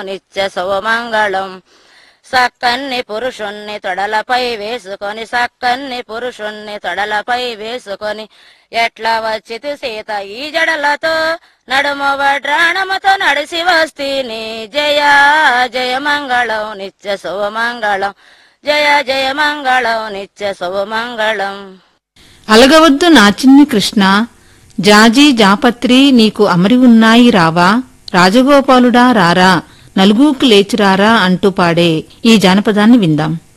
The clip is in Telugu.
నిత్య శుభమంగళం సక్కన్ని పురుషుణ్ణి తొడలపై వేసుకొని సక్కన్ని పురుషుణ్ణి తొడలపై వేసుకొని ఎట్లా వచ్చితి సీత ఈ జడలతో నడుమ వడ్రాణముతో నడిసి వస్తీని జయ జయ మంగళం నిత్య శుభమంగళం జయ జయ మంగళం నిత్య శుభమంగళం అలగవద్దు నా చిన్ని కృష్ణ జాజీ జాపత్రి నీకు అమరి ఉన్నాయి రావా రాజగోపాలుడా రారా నలుగుకు లేచిరారా అంటూ పాడే ఈ జానపదాన్ని విందాం